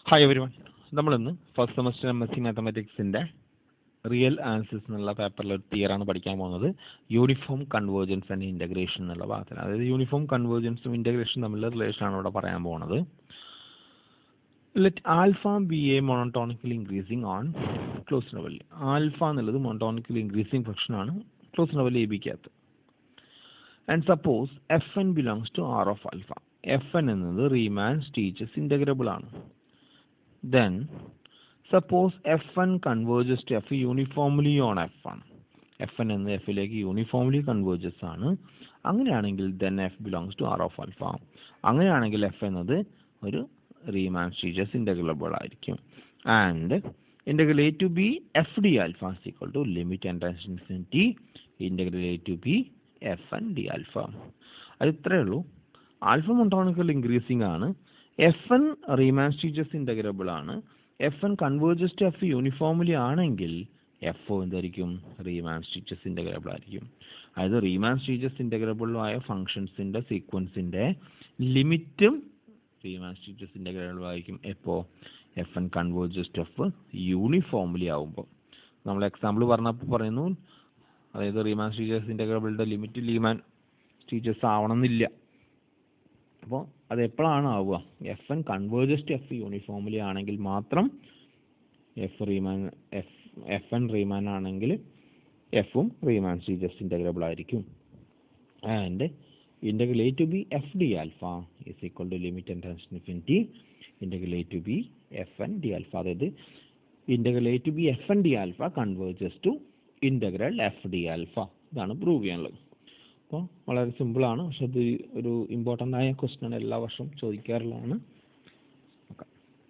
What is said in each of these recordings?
Hi everyone നമ്മളിന്ന് first semester M S C മാത്തമാറ്റിക്സിൻ്റെ real answers എന്നുള്ള പേപ്പറിൽ ഒരു തിയറാണ് പഠിക്കാൻ പോകുന്നത് യൂണിഫോം കൺവേർജൻസ് ആൻഡ് ഇൻ്റഗ്രേഷൻ എന്നുള്ള ഭാഗത്തിന് അതായത് യൂണിഫോം കൺവേർജൻസും ഇൻ്റഗ്രേഷനും തമ്മിലുള്ള റിലേഷനാണ് ഇവിടെ പറയാൻ പോകുന്നത് let alpha be a monotonically increasing on close level alpha എന്നുള്ളത് മൊണോട്ടോണിക്കലി ഇൻക്രീസിങ് ഫംഗ്ഷനാണ് ക്ലോസ് ലെവൽ എ ബിക്കകത്ത് and suppose F N belongs to R of alpha F N എന്നത് റീമാൻസ് ടീച്ചേഴ്സ് ഇൻ്റഗ്രബിൾ ആണ് then suppose f1 converges to f uniformly on f1 f1 എന്ന f ലേക്ക് uniformly converges ആണ് അങ്ങനെയാണെങ്കിൽ then F belongs to R of alpha അങ്ങനെയാണെങ്കിൽ F എന്നത് ഒരു Riemann ടീച്ചേഴ്സ് ഇൻ്റഗ്രബിൾ ആയിരിക്കും and integral A to B F D alpha equal to limit and infinity integral A to B F N D alpha അത് ഇത്രയേ ഉള്ളൂ alpha monotonically increasing ആണ് F N Riemann ടീച്ചേഴ്സ് ഇൻ്റഗ്രബിൾ ആണ് F N converges to F uniformly ആണെങ്കിൽ F O എന്തായിരിക്കും Riemann ടീച്ചേഴ്സ് integrable ആയിരിക്കും അതായത് റീമാൻ ടീച്ചേഴ്സ് ഇൻ്റഗ്രബിളായ ഫംഗ്ഷൻസിൻ്റെ സീക്വൻസിൻ്റെ ലിമിറ്റും റീമാൻ ടീച്ചേഴ്സ് ഇൻ്റഗ്രബിൾ ആയിരിക്കും എപ്പോൾ F N converges to F uniformly ആവുമ്പോൾ നമ്മൾ എക്സാമ്പിൾ പറഞ്ഞപ്പോൾ പറയുന്നു അതായത് റീമാൻ ടീച്ചേഴ്സ് ഇൻ്റഗ്രബിളിൻ്റെ ലിമിറ്റ് ലീമാൻ ടീച്ചേഴ്സ് ആവണമെന്നില്ല അപ്പോൾ അത് എപ്പോഴാണ് ആവുക F N converges to F uniformly ആണെങ്കിൽ മാത്രം F Riemann F F N Riemann ആണെങ്കിൽ എഫും റീമാൻ സീജസ്റ്റ് ഇൻ്റഗ്രബിൾ ആയിരിക്കും and integral A to B F D alpha is equal to limit and infinity integral A to B F N D alpha അതായത് integral A to B F N D alpha converges to integral F D alpha ഇതാണ് prove ചെയ്യാനുള്ളത് അപ്പോൾ വളരെ സിമ്പിളാണ് പക്ഷെ ഇത് ഒരു important ആയ ക്വസ്റ്റ്യൻ ആണ് എല്ലാ വർഷവും ചോദിക്കാറുള്ളതാണ് നോക്കാം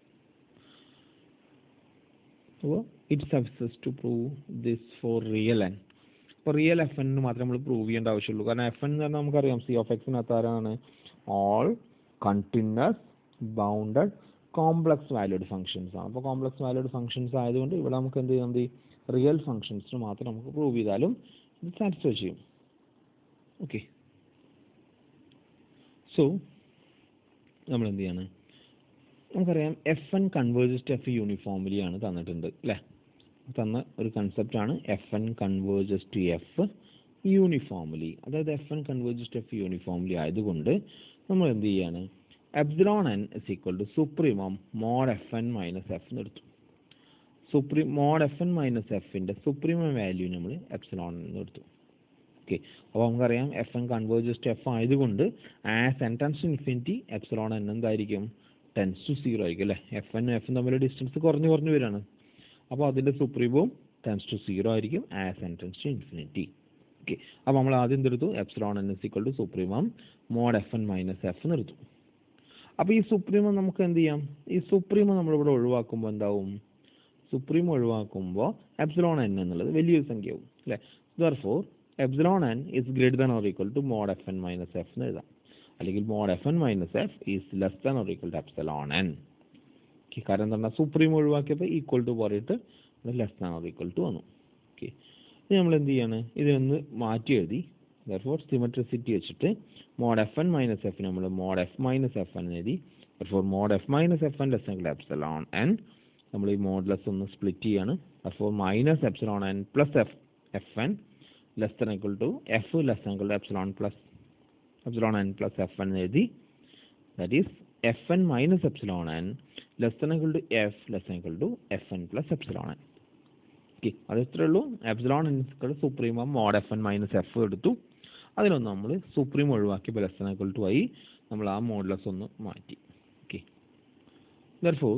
അപ്പോൾ it suffices to prove this for real N അപ്പോൾ റിയൽ എഫ് എന്നിന് മാത്രമേ നമ്മൾ പ്രൂവ് ചെയ്യേണ്ട ആവശ്യമുള്ളൂ കാരണം എഫ് എൻ എന്ന് പറഞ്ഞാൽ നമുക്കറിയാം സി ഓഫ് എക്സിനകത്ത് ആരാണ് all continuous bounded complex valued functions ആണ് അപ്പോൾ കോംപ്ലക്സ് വാല്യൂഡ് ഫംഗ്ഷൻസ് ആയതുകൊണ്ട് ഇവിടെ നമുക്ക് എന്ത് ചെയ്യാം എന്ത് റിയൽ ഫംഗ്ഷൻസിന് മാത്രം നമുക്ക് പ്രൂവ് ചെയ്താലും ഇത് സാറ്റിസ്ഫൈ ചെയ്യും ഓക്കെ സോ നമ്മൾ എന്ത് ചെയ്യാണ് നമുക്കറിയാം F N converges to F uniformly ആണ് തന്നിട്ടുണ്ട് അല്ലേ തന്ന ഒരു കൺസെപ്റ്റാണ് F N converges to F uniformly അതായത് F N converges to F uniformly ആയതുകൊണ്ട് നമ്മൾ എന്ത് ചെയ്യാണ് epsilon N is equal to supremum mod F N minus F എന്ന് എടുത്തു supreme mod F N minus എഫിൻ്റെ സുപ്രീമം വാല്യൂ നമ്മൾ എപ്സിലോൺ എന്ന് എടുത്തു ഓക്കെ അപ്പോൾ നമുക്കറിയാം F N converges to F ആയതുകൊണ്ട് as N tends to infinity epsilon N എന്തായിരിക്കും ടെൻസ് ടു സീറോ ആയിരിക്കും അല്ലേ എഫ് എൻ എഫും തമ്മിൽ ഡിസ്റ്റൻസ് കുറഞ്ഞു കുറഞ്ഞു വരികയാണ് അപ്പോൾ അതിൻ്റെ സുപ്രീമും ടെൻസ് ടു സീറോ ആയിരിക്കും as N tends to infinity okay അപ്പോൾ നമ്മൾ ആദ്യം എന്തെടുത്തു epsilon N is equal to supremum mod F N minus F എന്ന് എടുത്തു അപ്പോൾ ഈ സുപ്രീമം നമുക്ക് എന്ത് ചെയ്യാം ഈ സുപ്രീമം നമ്മളിവിടെ ഒഴിവാക്കുമ്പോൾ എന്താവും സുപ്രീം ഒഴിവാക്കുമ്പോൾ എപ്സിലോൺ എൻ എന്നുള്ളത് വലിയൊരു സംഖ്യയാവും അല്ലേ therefore epsilon N is greater than or equal to mod F N minus F എന്ന് എഴുതാം അല്ലെങ്കിൽ mod F N minus F is less than or equal to epsilon N okay കാരണം എന്താണ് supreme ഒഴിവാക്കിയപ്പോൾ ഈക്വൽ ടു പോയിട്ട് less than or equal to വന്നു okay ഇനി നമ്മൾ എന്ത് ചെയ്യാണ് ഇതിനൊന്ന് മാറ്റി എഴുതി ദർഫോർ സിമെട്രിസിറ്റി വെച്ചിട്ട് mod F N minus F നമ്മൾ mod F minus F N എഴുതി therefore mod F minus F N less than epsilon N നമ്മൾ ഈ മോഡ്ലെസ് ഒന്ന് സ്പ്ലിറ്റ് ചെയ്യാണ് അപ്പോൾ minus epsilon N plus F F N less than equal to F less than equal to epsilon plus epsilon N plus F N എഴുതി that is F N minus epsilon N less than equal to F less than equal to F N plus epsilon N okay അത് ഇത്രേ ഉള്ളൂ epsilon N supremum mod F N minus F എടുത്തു അതിലൊന്ന് നമ്മൾ supreme ഒഴിവാക്കിയപ്പോൾ less than equal to ആയി നമ്മൾ ആ മോഡ്ലെസ് ഒന്ന് മാറ്റി okay therefore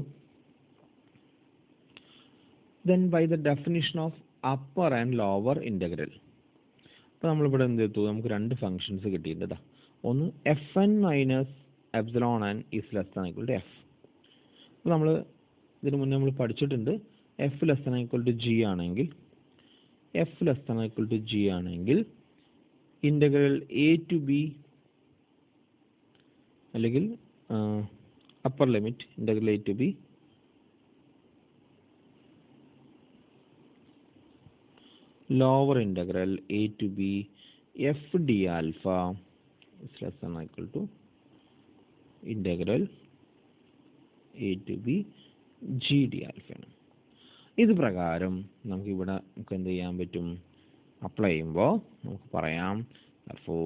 then by the definition of upper and lower integral അപ്പോൾ നമ്മളിവിടെ എന്ത് ചെയ്തു നമുക്ക് രണ്ട് ഫങ്ഷൻസ് കിട്ടിയിട്ടുണ്ട് ഒന്ന് F N minus epsilon N is less than equal to F അപ്പോൾ നമ്മൾ ഇതിന് മുന്നേ നമ്മൾ പഠിച്ചിട്ടുണ്ട് F less than equal to G ആണെങ്കിൽ F less than equal to G ആണെങ്കിൽ ഇൻ്റഗ്രൽ എ ടു ബി അല്ലെങ്കിൽ upper limit integral A to B lower integral a to b f d alpha is less than or equal to integral a to b G D ആൽഫയാണ് ഇത് പ്രകാരം നമുക്ക് ഇവിടെ നമുക്ക് എന്ത് ചെയ്യാൻ പറ്റും അപ്ലൈ ചെയ്യുമ്പോൾ നമുക്ക് പറയാം for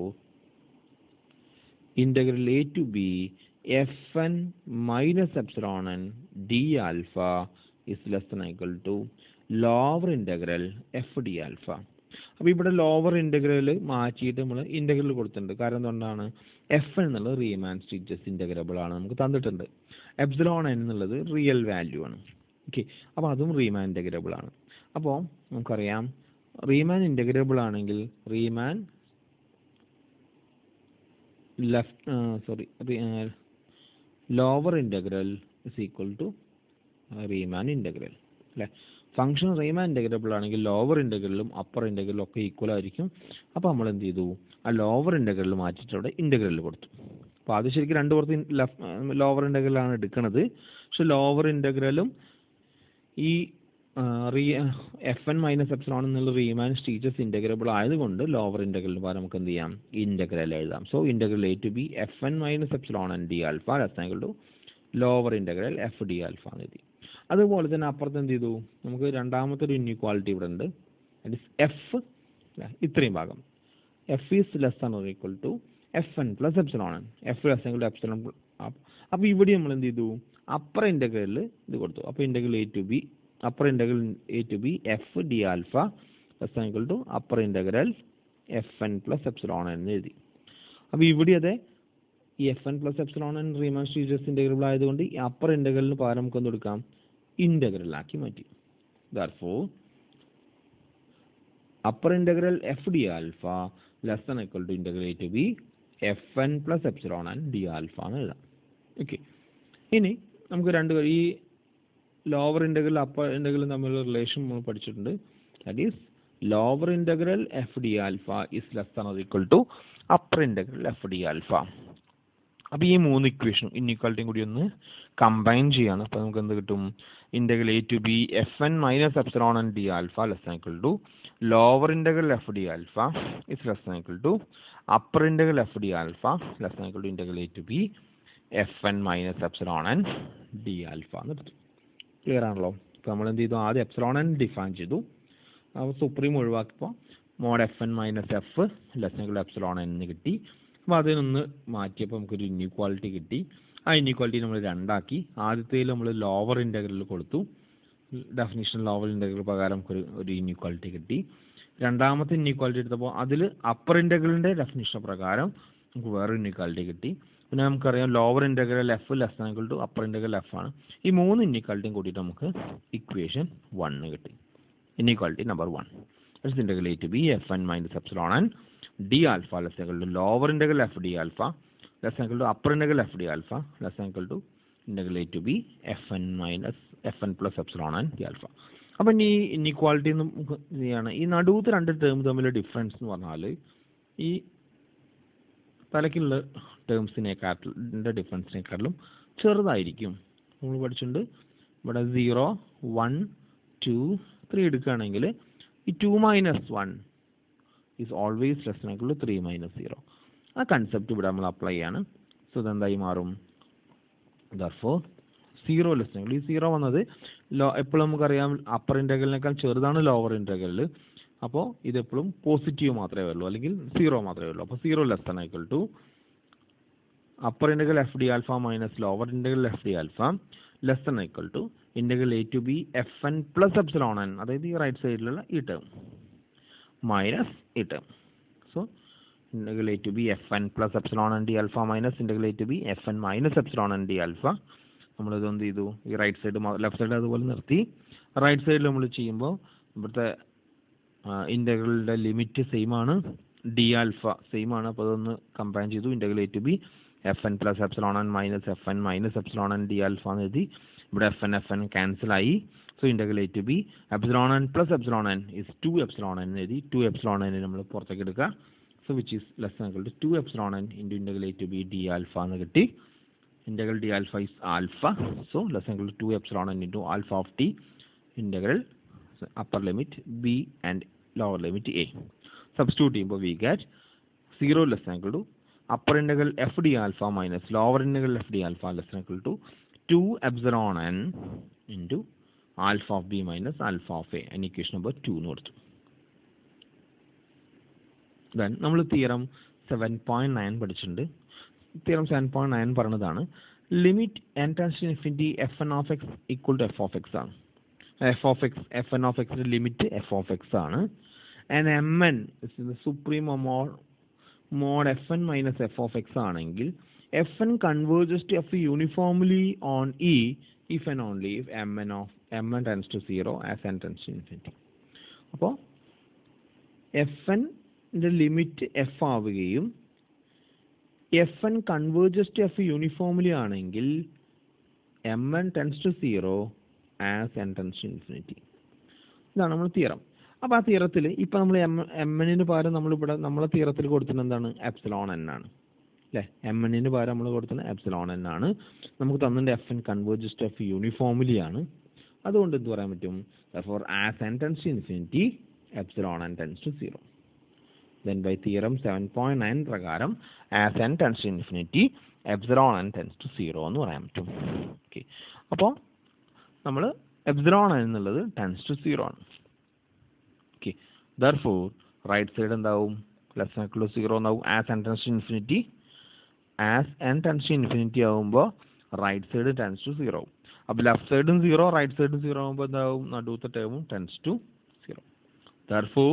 integral a to b fn minus epsilon n d alpha is less than or equal to lower integral f d alpha അപ്പോൾ ഇവിടെ ലോവർ ഇൻ്റഗ്രൽ മാറ്റിയിട്ട് നമ്മൾ ഇൻ്റഗ്രൽ കൊടുത്തിട്ടുണ്ട് കാരണം എന്തുകൊണ്ടാണ് എഫ് എന്നുള്ളത് റീമാൻ സ്റ്റിച്ചസ് ഇൻ്റഗ്രബിൾ ആണ് നമുക്ക് തന്നിട്ടുണ്ട് എപ്സിലോൺ എൻ എന്നുള്ളത് റിയൽ വാല്യൂ ആണ് ഓക്കെ അപ്പോൾ അതും റീമാൻ ഇൻ്റഗ്രബിൾ ആണ് അപ്പോൾ നമുക്കറിയാം റീമാൻ ഇൻ്റഗ്രബിൾ ആണെങ്കിൽ Riemann left sorry lower integral is equal to Riemann integral അല്ലേ ഫംഗ്ഷൻ റീമാൻ ഇൻ്റഗ്രബിൾ ആണെങ്കിൽ ലോവർ ഇൻ്റഗ്രലും അപ്പർ ഇൻ്റഗ്രലും ഒക്കെ ഈക്വൽ ആയിരിക്കും അപ്പോൾ നമ്മൾ എന്ത് ചെയ്തു ആ ലോവർ ഇൻ്റഗ്രൽ മാറ്റിയിട്ട് അവിടെ ഇൻ്റഗ്രൽ കൊടുത്തു അപ്പോൾ അത് ശരിക്കും രണ്ട് പുറത്ത് ലെഫ്റ്റ് ലോവർ ഇൻ്റഗ്രലാണ് എടുക്കുന്നത് പക്ഷെ ലോവർ ഇൻ്റഗ്രലും ഈ റീ എഫ് എൻ മൈനസ് എപ്സിലോൺ എന്നുള്ള റീമാൻ സ്റ്റീച്ചസ് ഇൻ്റഗ്രബിൾ ആയതുകൊണ്ട് ലോവർ ഇൻ്റഗ്രലിന് പകരം നമുക്ക് എന്ത് ചെയ്യാം ഇൻ്റഗ്രൽ എഴുതാം so integral A to B F N minus epsilon N D alpha less than equal to lower integral F D alpha എന്ന് എഴുതി അതുപോലെ തന്നെ അപ്പുറത്ത് എന്ത് ചെയ്തു നമുക്ക് രണ്ടാമത്തെ ഒരു ഇൻഇക്വാളിറ്റി ഇവിടെ ഉണ്ട് എഫ് ഇത്രയും ഭാഗം f is less than or equal to F N plus epsilon n f less to epsilon അപ്പോൾ ഇവിടെ നമ്മൾ എന്ത് ചെയ്തു അപ്പർ ഇൻ്റഗ്രലിൽ ഇത് കൊടുത്തു അപ്പോൾ integral A to b upper integral A to B F D alpha less equal to upper integral f N plus epsilon എന്ന് എഴുതി അപ്പോൾ ഇവിടെ അതെ ഈ f N plus epsilon n Riemann Stieltjes integrable ആയതുകൊണ്ട് ഈ അപ്പർ ഇൻ്റഗ്രലിന് പകരം നമുക്ക് എന്ത് കൊടുക്കാം ഇൻ്റഗ്രലാക്കി മാറ്റി therefore upper integral F D alpha less than equal to integral A to B F N plus epsilon and d alpha എന്ന് എഴുതാം ഓക്കെ ഇനി നമുക്ക് രണ്ട് ഈ ലോവർ ഇൻ്റഗ്രൽ അപ്പർ ഇൻ്റഗ്രലും തമ്മിലുള്ള റിലേഷൻ നമ്മൾ പഠിച്ചിട്ടുണ്ട് that is lower integral F D alpha is less than or equal to upper integral F D alpha അപ്പോൾ ഈ മൂന്ന് ഇക്വേഷനും ഇൻഇക്വാലിറ്റിയും കൂടി ഒന്ന് കമ്പൈൻ ചെയ്യാണ് അപ്പോൾ നമുക്ക് എന്ത് കിട്ടും integral A to B F N minus epsilon N D alpha less than equal to lower integral F D alpha is less than equal to upper integral F D alpha less than equal to integral A to B F N minus epsilon N D alpha എന്ന് എടുത്തു clear ആണല്ലോ അപ്പോൾ നമ്മൾ എന്ത് ചെയ്തു ആദ്യം epsilon N define ചെയ്തു അപ്പോൾ സുപ്രീം ഒഴിവാക്കിയപ്പോൾ mod F N minus f ലെസ്നകൾ എപ്സിലോൺ എന്ന് കിട്ടി അപ്പോൾ അതിനൊന്ന് മാറ്റിയപ്പോൾ നമുക്കൊരു ഇൻഇക്വാലിറ്റി കിട്ടി ആ ഇൻഇക്വാലിറ്റി നമ്മൾ രണ്ടാക്കി ആദ്യത്തേൽ നമ്മൾ ലോവർ ഇൻ്റഗ്രൽ കൊടുത്തു ഡെഫിനിഷൻ ലോവർ ഇൻ്റഗ്രൽ പ്രകാരം നമുക്കൊരു ഒരു ഇൻഇക്വാലിറ്റി കിട്ടി രണ്ടാമത്തെ ഇൻഇക്വാലിറ്റി എടുത്തപ്പോൾ അതിൽ അപ്പർ ഇൻ്റഗ്രലിൻ്റെ ഡെഫിനിഷൻ പ്രകാരം നമുക്ക് വേറെ ഇൻഇക്വാലിറ്റി കിട്ടി പിന്നെ നമുക്കറിയാം ലോവർ ഇൻ്റഗ്രൽ എഫ് ലെസ് ആണെങ്കിൽ ടു അപ്പർ ഇൻ്റഗ്രൽ എഫ് ആണ് ഈ മൂന്ന് ഇൻഇക്വാലിറ്റിയും കൂട്ടിയിട്ട് നമുക്ക് ഇക്വേഷൻ വണ്ണ് കിട്ടി inequality number one it's integral A to B F N minus epsilon and d alpha less angle to lower integral F D alpha less angle to upper integral F D alpha less angle to integral A to B F N minus F N plus epsilon and d alpha അപ്പം ഇനി inequality എന്ന് ചെയ്യാണ് ഈ നടുവത്തെ രണ്ട് term തമ്മിലുള്ള difference എന്ന് പറഞ്ഞാൽ ഈ തലയ്ക്കുള്ള ടേംസിനെക്കാട്ടിൻ്റെ ഡിഫറൻസിനെക്കാട്ടിലും ചെറുതായിരിക്കും നമ്മൾ പഠിച്ചിട്ടുണ്ട് ഇവിടെ സീറോ വൺ ടു ത്രീ എടുക്കുകയാണെങ്കിൽ ഈ two minus one is always less ആയിട്ടുള്ള ത്രീ മൈനസ് സീറോ ആ കൺസെപ്റ്റ് ഇവിടെ നമ്മൾ അപ്ലൈ ചെയ്യാണ് സോ ഇതെന്തായി മാറും ദർഫോർ സീറോ ലെസ് ഈ സീറോ വന്നത് ലോ എപ്പോഴും നമുക്കറിയാം അപ്പർ ഇൻ്റഗ്രലിനേക്കാൾ ചെറുതാണ് ലോവർ ഇൻ്റഗ്രൽ അപ്പോൾ ഇതെപ്പോഴും പോസിറ്റീവ് മാത്രമേ ഉള്ളൂ അല്ലെങ്കിൽ സീറോ മാത്രമേ ഉള്ളൂ അപ്പോൾ zero less than equal to upper integral F D alpha minus lower integral F D alpha less than equal to integral A to B F N plus epsilon n അതായത് ഈ right സൈഡിലുള്ള ഈ term minus ഈ term so integral A to B F N plus epsilon N D alpha minus integral A to B F N minus epsilon N D alpha നമ്മളിത് എന്ത് ചെയ്തു ഈ right side left side അതുപോലെ നിർത്തി right സൈഡിൽ നമ്മൾ ചെയ്യുമ്പോൾ ഇവിടുത്തെ ഇൻ്റഗ്രലിൻ്റെ ലിമിറ്റ് സെയിം ആണ് ഡി ആൽഫ സെയിം ആണ് അപ്പോൾ അതൊന്ന് കമ്പയർ ചെയ്തു integral A to B F N plus epsilon n minus F N minus epsilon N D alpha എന്ന് എഴുതി ഇവിടെ f n f n cancel ആയി so integral A to b epsilon N plus epsilon N is two epsilon n എഴുതി two epsilon N നമ്മൾ പുറത്തേക്ക് എടുക്കുക so which is less angle to to epsilon n into integral A to b d alpha എന്ന് കിട്ടി integral d alpha is alpha so less than equal to 2 epsilon n into alpha of t integral so upper limit b and lower limit a substitute ചെയ്യുമ്പോൾ we get 0 less than equal to upper integral f d alpha minus lower integral f d alpha less than equal to 2 epsilon n into alpha of b minus alpha of a അതിന് equation number two എന്ന് കൊടുത്തു then നമ്മൾ theorem seven point nine പഠിച്ചിട്ടുണ്ട് theorem seven point nine പറഞ്ഞതാണ് limit n tends infinity f n of x equal to f of x ആണ് f of x f n of എക്സിൻ്റെ limit f of x ആണ് and m n supreme mod mod F N minus f of x ആണെങ്കിൽ F N converges to F uniformly on E if and only if m n of m n tends to zero as N tends to infinity അപ്പോൾ f എൻ്റെ limit f ആവുകയും f N converges to F uniformly ആണെങ്കിൽ m n tends to zero as N tends to infinity ഇതാണ് നമ്മൾ theorem അപ്പോൾ ആ തിയറത്തിൽ ഇപ്പോൾ നമ്മൾ എം എം എന്നിന് പകരം നമ്മളിവിടെ നമ്മളെ തിയറത്തിൽ കൊടുത്തിട്ട് എന്താണ് എപ്സിലോൺ എൻ ആണ് അല്ലേ എം എന്നിന് പകരം നമ്മൾ കൊടുത്തത് എപ്സിലോൺ എൻ ആണ് നമുക്ക് തന്നിട്ട് f N converges to F uniformly ആണ് അതുകൊണ്ട് എന്ത് പറയാൻ പറ്റും for as N tends to infinity epsilon n tends to zero then by theorem 7.9 പ്രകാരം as N tends to infinity epsilon n tends to zero എന്ന് പറയാൻ പറ്റും ഓക്കെ അപ്പോൾ നമ്മൾ എബ്സിലോൺ എന്നുള്ളത് ടെൻസ് ടു സീറോ ആണ് ഓക്കെ ദർഫോർ റൈറ്റ് സൈഡ് എന്താവും less to zero എന്നാവും as N tends to infinity as N tends to infinity ആകുമ്പോൾ right side tends to zero ആവും അപ്പോൾ ലെഫ്റ്റ് സൈഡും സീറോ റൈറ്റ് സൈഡും സീറോ ആകുമ്പോൾ എന്താവും നടുവത്തെ ടേമും tends to zero therefore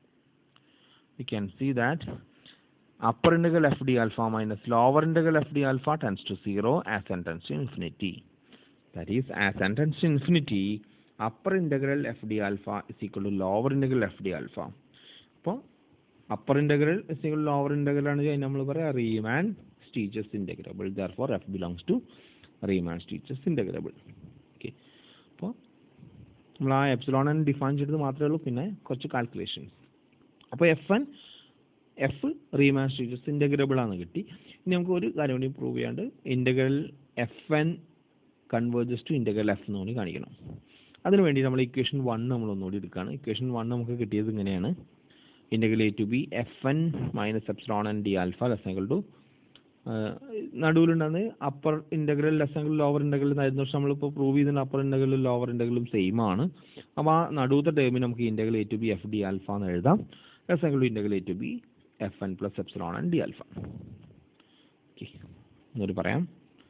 we can see that upper integral f d alpha minus lower integral f d alpha tends to 0 as n tends to infinity. That is, as n tends to infinity, upper integral f d alpha is equal to lower integral f d alpha. അപ്പോൾ upper integral is equal lower integral ആണ് നമ്മൾ പറയാം Riemann Stieltjes integrable therefore f belongs to Riemann Stieltjes integrable okay അപ്പോൾ നമ്മൾ ആ epsilon define ചെയ്തത് മാത്രമേ ഉള്ളൂ പിന്നെ കുറച്ച് കാൽക്കുലേഷൻസ് അപ്പോൾ f n f Riemann Stieltjes integrable ആണ് കിട്ടി ഇനി നമുക്ക് ഒരു കാര്യം കൂടി പ്രൂവ് ചെയ്യാണ്ട് integral f N converges to integral f എന്ന് കൂടി കാണിക്കണം അതിന് വേണ്ടി നമ്മൾ ഇക്വേഷൻ വൺ നമ്മൾ ഒന്നുകൂടി എടുക്കുകയാണ് ഇക്വേഷൻ വൺ നമുക്ക് കിട്ടിയത് ഇങ്ങനെയാണ് integral A to B F N minus epsilon N D alpha ലെസങ്ങൾ ടു നടുവിലുണ്ടെന്ന് അപ്പർ ഇൻ്റഗ്രൽ ലെസങ്ങൾ ലോവർ ഇൻ്റഗ്രൽ എന്നായിരുന്നു പക്ഷെ നമ്മളിപ്പോൾ പ്രൂവ് ചെയ്തിട്ടുണ്ട് അപ്പർ ഇൻ്റഗ്രലും ലോവർ ഇൻ്റഗ്രലും സെയിം ആണ് അപ്പോൾ ആ നടുവത്തെ ടേമിൽ നമുക്ക് integral A to B F D alpha എന്ന് എഴുതാം ലെസങ്ങൾ to integral A to B F N plus epsilon N D alpha okay എന്നൊരു പറയാം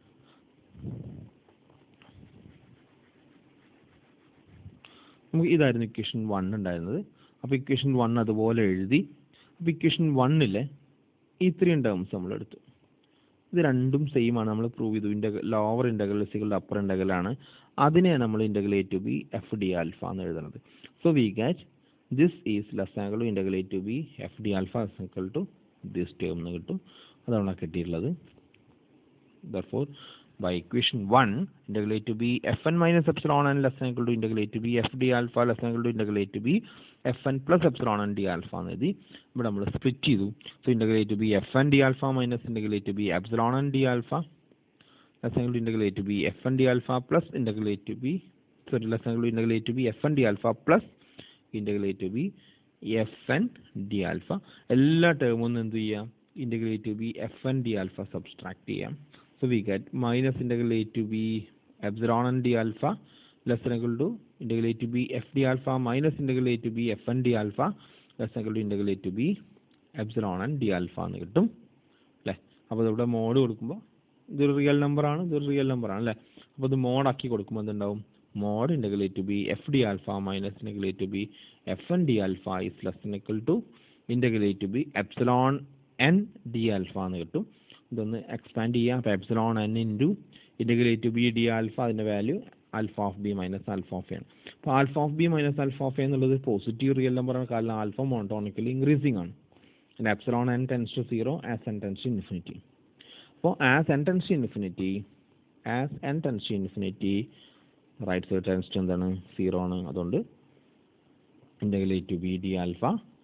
നമുക്ക് ഇതായിരുന്നു ഇക്വേഷൻ വൺ ഉണ്ടായിരുന്നത് അപ്പോൾ ഇക്വേഷൻ വൺ അതുപോലെ എഴുതി അപ്പോൾ ഇക്വേഷൻ വണ്ണിലെ ഈ ഇത്രയും ടേംസ് നമ്മൾ എടുത്തു ഇത് രണ്ടും സെയിം ആണ് നമ്മൾ പ്രൂവ് ചെയ്തു ഇൻ്റഗ്രൽ ലോവർ ഇൻ്റഗ്രൽ സികളുടെ അപ്പർ ഇൻ്റഗ്രൽ ആണ് അതിനെ നമ്മൾ integral A to B F D alpha എന്ന് എഴുതുന്നത് so we got this is less angle integral A to B F D alpha equal to this term എന്ന് കിട്ടും അതാണ് കിട്ടിയിട്ടുള്ളത് therefore by equation 1 integral a to b fn minus epsilon n less than equal to integral a to b f d alpha less than equal to integral a to b fn plus epsilon n d alpha എന്ന് എഴുതി ഇവിടെ നമ്മൾ split ചെയ്തു so integral a to b fn d alpha minus integral a to b epsilon n d alpha less than equal to integral a to b fn d alpha plus integral a to b sorry less than equal to integral a to b fn d alpha plus integral a to b fn d alpha എല്ലാ ടേമും എന്ത് ചെയ്യാം integral a to b fn d alpha subtract ചെയ്യാം So we get minus integral a to b epsilon and d alpha less than equal to integral a to b f d alpha minus integral a to b f and d alpha less than equal to integral a to b epsilon and d alpha എന്ന് കിട്ടും അല്ലേ അപ്പോൾ ഇവിടെ mode കൊടുക്കുമ്പോൾ ഇതൊരു real നമ്പറാണ് ഇതൊരു real നമ്പറാണ് അല്ലേ അപ്പോൾ ഇത് മോഡാക്കി കൊടുക്കുമ്പോൾ എന്തുണ്ടാവും mod integral to B F D alpha minus integral to B F N D alpha is less than equal to integral to b epsilon N D alpha എന്ന് കിട്ടും ഇതൊന്ന് എക്സ്പാൻഡ് ചെയ്യാം അപ്പോൾ epsilon n into integral to b d alpha അതിൻ്റെ value alpha of b minus alpha of a ആണ് അപ്പോൾ alpha of b minus alpha of a എന്നുള്ളത് positive real നമ്പറാണ് കാരണം ആൽഫ മോണോട്ടോണിക്കലി ഇൻക്രീസിങ് ആണ് and epsilon n tends to 0 as n tends to infinity. അപ്പോൾ as n tends to infinity, as n tends to infinity, right side tends to എന്താണ് zero ആണ് അതുകൊണ്ട് integral A to b d alpha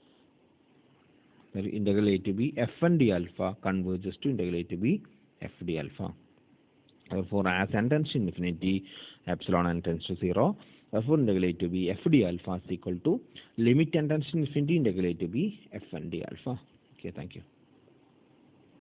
integral a to b f and d alpha converges to integral a to b f d alpha. Therefore, as n tends to infinity, epsilon n tends to 0. Therefore, integral a to b f d alpha is equal to limit n tends to infinity, integral a to b f and d alpha. Okay, thank you.